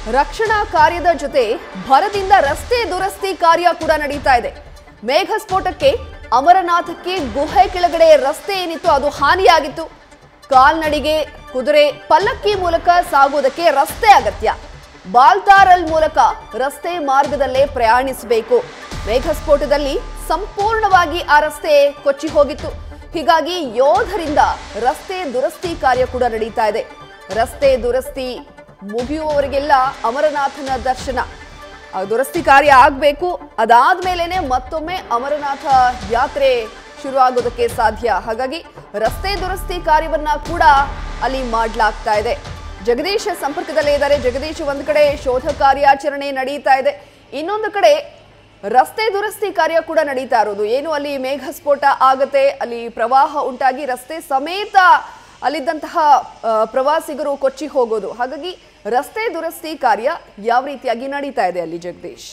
ರಕ್ಷಣಾ ಕಾರ್ಯದ ಜೊತೆ ಭರದಿಂದ ರಸ್ತೆ ದುರಸ್ತಿ ಕಾರ್ಯ ಕೂಡ ನಡೀತಾ ಇದೆ ಮೇಘ ಸ್ಫೋಟಕ್ಕೆ ಅಮರನಾಥಕ್ಕೆ ಗುಹೆ ಕೆಳಗಡೆ ರಸ್ತೆ ಏನಿತ್ತು ಅದು ಹಾನಿಯಾಗಿತ್ತು ಕಾಲ್ನಡಿಗೆ ಕುದುರೆ ಪಲ್ಲಕ್ಕಿ ಮೂಲಕ ಸಾಗುವುದಕ್ಕೆ ರಸ್ತೆ ಅಗತ್ಯ ಬಾಲ್ತಾರಲ್ ಮೂಲಕ ರಸ್ತೆ ಮಾರ್ಗದಲ್ಲೇ ಪ್ರಯಾಣಿಸಬೇಕು ಮೇಘ ಸ್ಫೋಟದಲ್ಲಿ ಸಂಪೂರ್ಣವಾಗಿ ಆ ರಸ್ತೆ ಕೊಚ್ಚಿ ಹೋಗಿತ್ತು ಹೀಗಾಗಿ ಯೋಧರಿಂದ ರಸ್ತೆ ದುರಸ್ತಿ ಕಾರ್ಯ ಕೂಡ ನಡೀತಾ ಇದೆ ರಸ್ತೆ ದುರಸ್ತಿ ಮುಗಿಯುವವರಿಗೆಲ್ಲ ಅಮರನಾಥನ ದರ್ಶನ ಆ ದುರಸ್ತಿ ಕಾರ್ಯ ಆಗಬೇಕು ಅದಾದ್ಮೇಲೆನೆ ಮತ್ತೊಮ್ಮೆ ಅಮರನಾಥ ಯಾತ್ರೆ ಶುರುವಾಗೋದಕ್ಕೆ ಸಾಧ್ಯ ಹಾಗಾಗಿ ರಸ್ತೆ ದುರಸ್ತಿ ಕಾರ್ಯವನ್ನ ಕೂಡ ಅಲ್ಲಿ ಮಾಡಲಾಗ್ತಾ ಇದೆ ಜಗದೀಶ್ ಸಂಪರ್ಕದಲ್ಲೇ ಇದ್ದಾರೆ ಜಗದೀಶ್ ಒಂದ್ ಕಡೆ ಶೋಧ ಕಾರ್ಯಾಚರಣೆ ನಡೀತಾ ಇದೆ ಇನ್ನೊಂದು ಕಡೆ ರಸ್ತೆ ದುರಸ್ತಿ ಕಾರ್ಯ ಕೂಡ ನಡೀತಾ ಇರೋದು ಏನು ಅಲ್ಲಿ ಮೇಘ ಸ್ಫೋಟ ಆಗತ್ತೆ ಅಲ್ಲಿ ಪ್ರವಾಹ ಉಂಟಾಗಿ ರಸ್ತೆ ಸಮೇತ ಅಲ್ಲಿದ್ದಂತಹ ಆ, ಪ್ರವಾಸಿಗರು ಕೊಚ್ಚಿ ಹೋಗೋದು ಹಾಗಾಗಿ ರಸ್ತೆ ದುರಸ್ತಿ ಕಾರ್ಯ ಯಾವ ರೀತಿಯಾಗಿ ನಡೀತಾ ಇದೆ ಅಲ್ಲಿ ಜಗದೀಶ್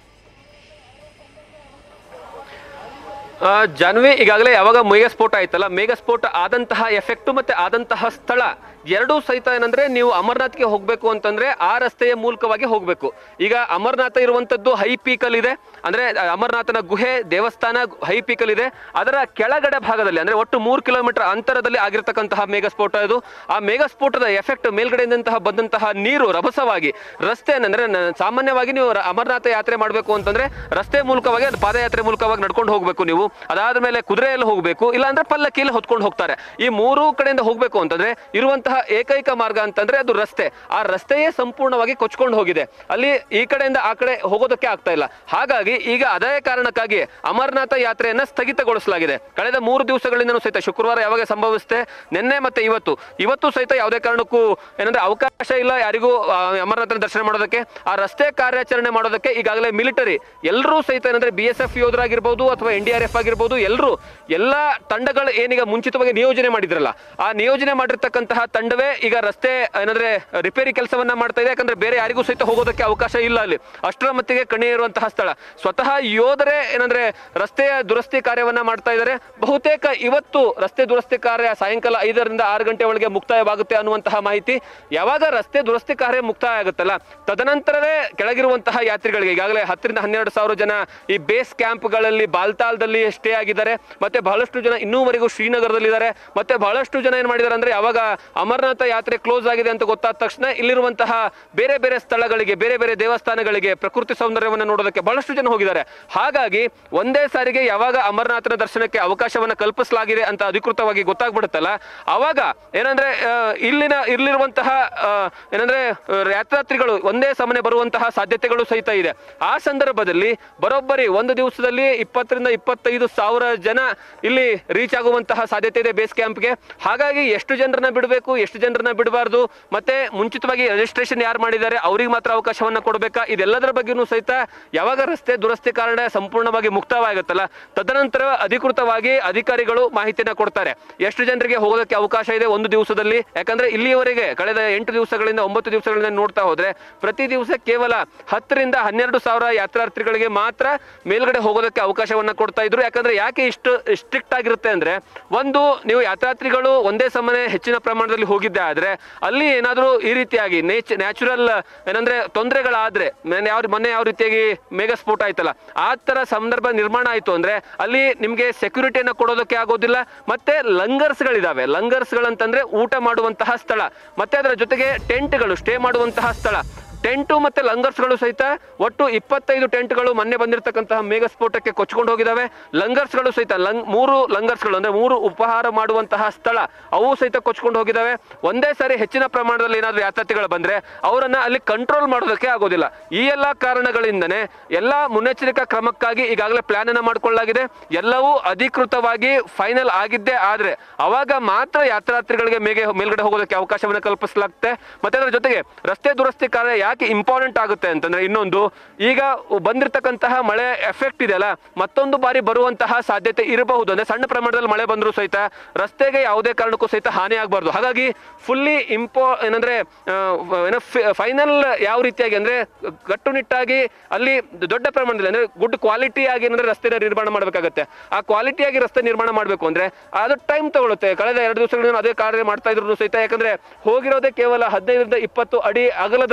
ಆ, ಜಾನ್ವಿ ಈಗಾಗಲೇ ಯಾವಾಗ ಮೇಘ ಸ್ಫೋಟ ಆಯ್ತಲ್ಲ ಮೇಘ ಸ್ಫೋಟ ಆದಂತಹ ಎಫೆಕ್ಟ್ ಮತ್ತೆ ಆದಂತಹ ಸ್ಥಳ ಎರಡೂ ಸಹಿತ ಏನಂದ್ರೆ ನೀವು ಅಮರ್ನಾಥ್ಗೆ ಹೋಗ್ಬೇಕು ಅಂತಂದ್ರೆ ಆ ರಸ್ತೆಯ ಮೂಲಕವಾಗಿ ಹೋಗ್ಬೇಕು ಈಗ ಅಮರ್ನಾಥ ಇರುವಂತದ್ದು ಹೈ ಪೀಕಲ್ ಇದೆ ಅಂದ್ರೆ ಆ, ಅಮರನಾಥನ ಗುಹೆ ದೇವಸ್ಥಾನ ಹೈ ಪೀಕಲ್ ಇದೆ ಅದರ ಕೆಳಗಡೆ ಭಾಗದಲ್ಲಿ ಅಂದ್ರೆ ಒಟ್ಟು ಮೂರು ಕಿಲೋಮೀಟರ್ ಅಂತರದಲ್ಲಿ ಆಗಿರ್ತಕ್ಕಂತಹ ಮೇಘ ಸ್ಫೋಟ ಇದು ಆ ಮೇಘ ಸ್ಫೋಟದ ಎಫೆಕ್ಟ್ ಮೇಲ್ಗಡೆಯಿಂದಂತಹ ಬಂದಂತಹ ನೀರು ರಭಸವಾಗಿ ರಸ್ತೆ ಅಂದ್ರೆ ನ- ಸಾಮಾನ್ಯವಾಗಿ ನೀವು ರ- ಅಮರನಾಥ ಯಾತ್ರೆ ಮಾಡಬೇಕು ಅಂತಂದ್ರೆ ರಸ್ತೆ ಮೂಲಕವಾಗಿ ಅದು ಪಾದಯಾತ್ರೆ ಮೂಲಕವಾಗಿ ನಡ್ಕೊಂಡು ಹೋಗ್ಬೇಕು ನೀವು ಅದಾದ ಮೇಲೆ ಕುದುರೆಯಲ್ಲಿ ಹೋಗ್ಬೇಕು ಇಲ್ಲ ಅಂದ್ರೆ ಪಲ್ಲಕ್ಕಿಯಲ್ಲಿ ಹೊತ್ಕೊಂಡು ಹೋಗ್ತಾರೆ ಈ ಮೂರು ಕಡೆಯಿಂದ ಹೋಗ್ಬೇಕು ಅಂತಂದ್ರೆ ಇರುವಂತಹ ಏಕೈಕ ಮಾರ್ಗ ಅಂತಂದ್ರೆ ಅದು ರಸ್ತೆ ಆ ರಸ್ತೆಯೇ ಸಂಪೂರ್ಣವಾಗಿ ಕೊಚ್ಕೊಂಡು ಹೋಗಿದೆ ಅಲ್ಲಿ ಈ ಕಡೆಯಿಂದ ಆ ಕಡೆ ಹೋಗೋದಕ್ಕೆ ಆಗ್ತಾ ಇಲ್ಲ ಹಾಗಾಗಿ ಈಗ ಅದೇ ಕಾರಣಕ್ಕಾಗಿ ಅಮರನಾಥ ಯಾತ್ರೆಯನ್ನ ಸ್ಥಗಿತಗೊಳಿಸಲಾಗಿದೆ ಕಳೆದ ಮೂರು ದಿವಸಗಳಿಂದನೂ ಸಹಿತ ಶುಕ್ರವಾರ ಯಾವಾಗ ಸಂಭವಿಸುತ್ತೆ ನಿನ್ನೆ ಮತ್ತೆ ಇವತ್ತು ಇವತ್ತು ಸಹಿತ ಯಾವುದೇ ಕಾರಣಕ್ಕೂ ಏನಂದ್ರೆ ಅವಕಾಶ ಇಲ್ಲ ಯಾರಿಗೂ ಆ, ಅಮರನಾಥನ ದರ್ಶನ ಮಾಡೋದಕ್ಕೆ ಆ ರಸ್ತೆ ಕಾರ್ಯಾಚರಣೆ ಮಾಡೋದಕ್ಕೆ ಈಗಾಗಲೇ ಮಿಲಿಟರಿ ಎಲ್ಲರೂ ಸಹಿತ ಏನಂದ್ರೆ ಬಿ ಎಸ್ ಎಫ್ ಯೋಧರಾಗಿರ್ಬೋದು ಅಥವಾ ಎನ್ ಡಿ ಆರ್ ಎಫ್ ಆಗಿರ್ಬೋದು ಎಲ್ಲರೂ ಎಲ್ಲ ತಂಡಗಳು ಏನೀಗ ಮುಂಚಿತವಾಗಿ ನಿಯೋಜನೆ ಮಾಡಿದ್ರಲ್ಲ ಆ ನಿಯೋಜನೆ ಮಾಡಿರ್ತಕ್ಕಂತಹ ತಂಡವೇ ಈಗ ರಸ್ತೆ ಏನಂದ್ರೆ ರಿಪೇರಿ ಕೆಲಸವನ್ನ ಮಾಡ್ತಾ ಇದೆ ಯಾಕಂದ್ರೆ ಬೇರೆ ಯಾರಿಗೂ ಸಹಿತ ಹೋಗೋದಕ್ಕೆ ಅವಕಾಶ ಇಲ್ಲ ಅಲ್ಲಿ ಅಷ್ಟರ ಮಟ್ಟಿಗೆ ಕಣಿ ಇರುವಂತಹ ಸ್ಥಳ ಸ್ವತಃ ಯೋಧರೇ ಏನಂದ್ರೆ ರಸ್ತೆಯ ದುರಸ್ತಿ ಕಾರ್ಯವನ್ನ ಮಾಡ್ತಾ ಇದ್ದಾರೆ ಬಹುತೇಕ ಇವತ್ತು ರಸ್ತೆ ದುರಸ್ತಿ ಕಾರ್ಯ ಸಾಯಂಕಾಲ ಐದರಿಂದ ಆರು ಗಂಟೆ ಒಳಗೆ ಮುಕ್ತಾಯವಾಗುತ್ತೆ ಅನ್ನುವಂತಹ ಮಾಹಿತಿ ಯಾವಾಗ ರಸ್ತೆ ದುರಸ್ತಿ ಕಾರ್ಯ ಮುಕ್ತಾಯ ಆಗುತ್ತಲ್ಲ ತದನಂತರವೇ ಕೆಳಗಿರುವಂತಹ ಯಾತ್ರಿಗಳಿಗೆ ಈಗಾಗಲೇ ಹತ್ತರಿಂದ ಹನ್ನೆರಡು ಸಾವಿರ ಜನ ಈ ಬೇಸ್ ಕ್ಯಾಂಪ್ಗಳಲ್ಲಿ ಬಾಲ್ತಾಲ್ದಲ್ಲಿ ಸ್ಟೇ ಆಗಿದ್ದಾರೆ ಮತ್ತೆ ಬಹಳಷ್ಟು ಜನ ಇನ್ನೂವರೆಗೂ ಶ್ರೀನಗರದಲ್ಲಿದ್ದಾರೆ ಮತ್ತೆ ಬಹಳಷ್ಟು ಜನ ಏನ್ ಮಾಡಿದ್ದಾರೆ ಅಂದ್ರೆ ಯಾವಾಗ ಅಮರನಾಥ ಯಾತ್ರೆ ಕ್ಲೋಸ್ ಆಗಿದೆ ಅಂತ ಗೊತ್ತಾದ ತಕ್ಷಣ ಇಲ್ಲಿರುವಂತಹ ಬೇರೆ ಬೇರೆ ಸ್ಥಳಗಳಿಗೆ ಬೇರೆ ಬೇರೆ ದೇವಸ್ಥಾನಗಳಿಗೆ ಪ್ರಕೃತಿ ಸೌಂದರ್ಯವನ್ನು ನೋಡೋದಕ್ಕೆ ಬಹಳಷ್ಟು ಜನ ಹೋಗಿದ್ದಾರೆ ಹಾಗಾಗಿ ಒಂದೇ ಸಾರಿಗೆ ಯಾವಾಗ ಅಮರನಾಥನ ದರ್ಶನಕ್ಕೆ ಅವಕಾಶವನ್ನ ಕಲ್ಪಿಸಲಾಗಿದೆ ಅಂತ ಅಧಿಕೃತವಾಗಿ ಗೊತ್ತಾಗ್ಬಿಡುತ್ತಲ್ಲ ಅವಾಗ ಏನಂದ್ರೆ ಆ, ಇಲ್ಲಿನ ಇಲ್ಲಿರುವಂತಹ ಆ, ಏನಂದ್ರೆ ಆ, ಯಾತ್ರಾರ್ಥಿಗಳು ಒಂದೇ ಸಮನೆ ಬರುವಂತಹ ಸಾಧ್ಯತೆಗಳು ಸಹಿತ ಇದೆ ಆ ಸಂದರ್ಭದಲ್ಲಿ ಬರೋಬ್ಬರಿ ಒಂದು ದಿವಸದಲ್ಲಿ ಇಪ್ಪತ್ತರಿಂದ ಇಪ್ಪತ್ತೈದು ಸಾವಿರ ಜನ ಇಲ್ಲಿ ರೀಚ್ ಆಗುವಂತಹ ಸಾಧ್ಯತೆ ಇದೆ ಬೇಸ್ ಕ್ಯಾಂಪ್ಗೆ ಹಾಗಾಗಿ ಎಷ್ಟು ಜನರನ್ನ ಬಿಡಬೇಕು ಎಷ್ಟು ಜನರನ್ನ ಬಿಡಬಾರ್ದು ಮತ್ತೆ ಮುಂಚಿತವಾಗಿ ರಿಜಿಸ್ಟ್ರೇಷನ್ ಯಾರು ಮಾಡಿದ್ದಾರೆ ಅವ್ರಿಗೆ ಮಾತ್ರ ಅವಕಾಶವನ್ನ ಕೊಡಬೇಕಾ ಇದೆಲ್ಲದರ ಬಗ್ಗೆನೂ ಸಹಿತ ಯಾವಾಗ ರಸ್ತೆ ದುರಸ್ತಿ ಕಾರಣ ಸಂಪೂರ್ಣವಾಗಿ ಮುಕ್ತವಾಗುತ್ತಲ್ಲ ತದನಂತರ ಅಧಿಕೃತವಾಗಿ ಅಧಿಕಾರಿಗಳು ಮಾಹಿತಿಯನ್ನ ಕೊಡ್ತಾರೆ ಎಷ್ಟು ಜನರಿಗೆ ಹೋಗೋದಕ್ಕೆ ಅವಕಾಶ ಇದೆ ಒಂದು ದಿವಸದಲ್ಲಿ ಯಾಕಂದ್ರೆ ಇಲ್ಲಿಯವರೆಗೆ ಕಳೆದ ಎಂಟು ದಿವಸಗಳಿಂದ ಒಂಬತ್ತು ದಿವಸಗಳಿಂದ ನೋಡ್ತಾ ಹೋದ್ರೆ ಪ್ರತಿ ದಿವಸ ಕೇವಲ ಹತ್ತರಿಂದ ಹನ್ನೆರಡು ಸಾವಿರ ಯಾತ್ರಾರ್ಥಿಗಳಿಗೆ ಮಾತ್ರ ಮೇಲ್ಗಡೆ ಹೋಗೋದಕ್ಕೆ ಅವಕಾಶವನ್ನ ಕೊಡ್ತಾ ಇದ್ರು ಯಾಕಂದ್ರೆ ಯಾಕೆ ಇಷ್ಟು ಸ್ಟ್ರಿಕ್ಟ್ ಆಗಿರುತ್ತೆ ಅಂದ್ರೆ ಒಂದು ನೀವು ಯಾತ್ರಾರ್ಥಿಗಳು ಒಂದೇ ಸಮನೆ ಹೆಚ್ಚಿನ ಪ್ರಮಾಣದಲ್ಲಿ ಹೋಗಿದ್ದೆ ಆದ್ರೆ ಅಲ್ಲಿ ಏನಾದರೂ ಈ ರೀತಿಯಾಗಿ ನೇಚ್ ನ್ಯಾಚುರಲ್ ಏನಂದ್ರೆ ತೊಂದರೆಗಳಾದ್ರೆ ಮೊನ್ನೆ ಯಾವ ಮೊನ್ನೆ ಯಾವ ರೀತಿಯಾಗಿ ಮೇಘ ಸ್ಫೋಟ ಆಯ್ತಲ್ಲ ಆ ತರ ಸಂದರ್ಭ ನಿರ್ಮಾಣ ಆಯ್ತು ಅಂದ್ರೆ ಅಲ್ಲಿ ನಿಮ್ಗೆ ಸೆಕ್ಯೂರಿಟಿಯನ್ನ ಕೊಡೋದಕ್ಕೆ ಆಗೋದಿಲ್ಲ ಮತ್ತೆ ಲಂಗರ್ಸ್ಗಳಿದಾವೆ ಲಂಗರ್ಸ್ಗಳಂತಂದ್ರೆ ಊಟ ಮಾಡುವಂತಹ ಸ್ಥಳ ಮತ್ತೆ ಅದರ ಜೊತೆಗೆ ಟೆಂಟ್ಗಳು ಸ್ಟೇ ಮಾಡುವಂತಹ ಸ್ಥಳ ಟೆಂಟು ಮತ್ತೆ ಲಂಗರ್ಸ್ಗಳು ಸಹಿತ ಒಟ್ಟು ಇಪ್ಪತ್ತೈದು ಟೆಂಟ್ಗಳು ಮೊನ್ನೆ ಬಂದಿರತಕ್ಕಂತಹ ಮೇಘ ಸ್ಫೋಟಕ್ಕೆ ಕೊಚ್ಕೊಂಡು ಹೋಗಿದಾವೆ ಲಂಗರ್ಸ್ಗಳು ಸಹಿತ ಲಂಗ್ ಮೂರು ಲಂಗರ್ಸ್ಗಳು ಅಂದ್ರೆ ಮೂರು ಉಪಹಾರ ಮಾಡುವಂತಹ ಸ್ಥಳ ಅವು ಸಹಿತ ಕೊಚ್ಕೊಂಡು ಹೋಗಿದಾವೆ ಒಂದೇ ಸಾರಿ ಹೆಚ್ಚಿನ ಪ್ರಮಾಣದಲ್ಲಿ ಏನಾದ್ರು ಯಾತ್ರಾರ್ಥಿಗಳು ಬಂದ್ರೆ ಅವರನ್ನ ಅಲ್ಲಿ ಕಂಟ್ರೋಲ್ ಮಾಡೋದಕ್ಕೆ ಆಗೋದಿಲ್ಲ ಈ ಎಲ್ಲಾ ಕಾರಣಗಳಿಂದನೇ ಎಲ್ಲಾ ಮುನ್ನೆಚ್ಚರಿಕಾ ಕ್ರಮಕ್ಕಾಗಿ ಈಗಾಗಲೇ ಪ್ಲಾನ್ ಅನ್ನ ಮಾಡ್ಕೊಳ್ಳಲಾಗಿದೆ ಎಲ್ಲವೂ ಅಧಿಕೃತವಾಗಿ ಫೈನಲ್ ಆಗಿದ್ದೇ ಆದ್ರೆ ಅವಾಗ ಮಾತ್ರ ಯಾತ್ರಾರ್ಥಿಗಳಿಗೆ ಮೇಗೆ ಮೇಲ್ಗಡೆ ಹೋಗೋದಕ್ಕೆ ಅವಕಾಶವನ್ನು ಕಲ್ಪಿಸಲಾಗುತ್ತೆ ಮತ್ತೆ ಅದರ ಜೊತೆಗೆ ರಸ್ತೆ ದುರಸ್ತಿ ಕಾರ್ಯ ಯಾಕೆ ಇಂಪಾರ್ಟೆಂಟ್ ಆಗುತ್ತೆ ಅಂತಂದ್ರೆ ಇನ್ನೊಂದು ಈಗ ಬಂದಿರತಕ್ಕಂತಹ ಮಳೆ ಎಫೆಕ್ಟ್ ಇದೆಯಲ್ಲ ಮತ್ತೊಂದು ಬಾರಿ ಬರುವಂತಹ ಸಾಧ್ಯತೆ ಇರಬಹುದು ಅಂದ್ರೆ ಸಣ್ಣ ಪ್ರಮಾಣದಲ್ಲಿ ಮಳೆ ಬಂದರೂ ಸಹಿತ ರಸ್ತೆಗೆ ಯಾವುದೇ ಕಾರಣಕ್ಕೂ ಸಹಿತ ಹಾನಿ ಆಗಬಾರ್ದು ಹಾಗಾಗಿ ಫುಲ್ಲಿ ಇಂಪೋ ಏನಂದ್ರೆ ಆ, ಏನೋ ಫೈನಲ್ ಯಾವ ರೀತಿಯಾಗಿ ಅಂದ್ರೆ ಕಟ್ಟುನಿಟ್ಟಾಗಿ ಅಲ್ಲಿ ದೊಡ್ಡ ಪ್ರಮಾಣದಲ್ಲಿ ಅಂದ್ರೆ ಗುಡ್ ಕ್ವಾಲಿಟಿ ಆಗಿ ಏನಂದ್ರೆ ರಸ್ತೆ ನಿರ್ಮಾಣ ಮಾಡಬೇಕಾಗತ್ತೆ ಆ ಕ್ವಾಲಿಟಿಯಾಗಿ ರಸ್ತೆ ನಿರ್ಮಾಣ ಮಾಡಬೇಕು ಅಂದ್ರೆ ಅದು ಟೈಮ್ ತಗೊಳುತ್ತೆ ಕಳೆದ ಎರಡು ದಿವಸಗಳಿಂದ ಅದೇ ಕಾರ್ಯ ಮಾಡ್ತಾ ಇದ್ರು ಸಹಿತ ಯಾಕಂದ್ರೆ ಹೋಗಿರೋದೇ ಕೇವಲ ಹದಿನೈದರಿಂದ ಇಪ್ಪತ್ತು ಅಡಿ ಅಗಲದಲ್ಲಿ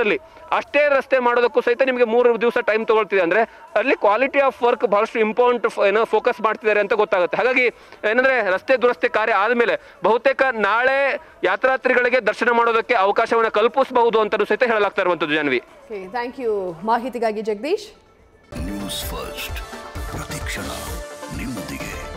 ಅಷ್ಟೇ ರಸ್ತೆ ಮಾಡೋದಕ್ಕೂ ಸಹಿತ ನಿಮಗೆ ಮೂರು ದಿವಸ ಟೈಮ್ ತಗೊಳ್ತಿದೆ ಅಂದ್ರೆ ಅಲ್ಲಿ ಕ್ವಾಲಿಟಿ ಆಫ್ ವರ್ಕ್ ಬಹಳಷ್ಟು ಇಂಪಾರ್ಟೆಂಟ್ ಏನೋ ಫೋಕಸ್ ಮಾಡ್ತಿದ್ದಾರೆ ಅಂತ ಗೊತ್ತಾಗುತ್ತೆ ಹಾಗಾಗಿ ಏನಂದ್ರೆ ರಸ್ತೆ ದುರಸ್ತಿ ಕಾರ್ಯ ಆದಮೇಲೆ ಬಹುತೇಕ ನಾಳೆ ಯಾತ್ರಾರ್ಥಿಗಳಿಗೆ ದರ್ಶನ ಮಾಡೋದಕ್ಕೆ ಅವಕಾಶವನ್ನು ಕಲ್ಪಿಸಬಹುದು ಅಂತಲೂ ಸಹಿತ ಹೇಳಲಾಗ್ತಾ ಇರುವಂತದ್ದು ಜಾನ್ವಿ ಥ್ಯಾಂಕ್ ಯು ಮಾಹಿತಿಗಾಗಿ ಜಗದೀಶ್ ನ್ಯೂಸ್ ಫಸ್ಟ್ ಪ್ರತಿಕ್ಷಣ ನಿಮ್ಮೊಂದಿಗೆ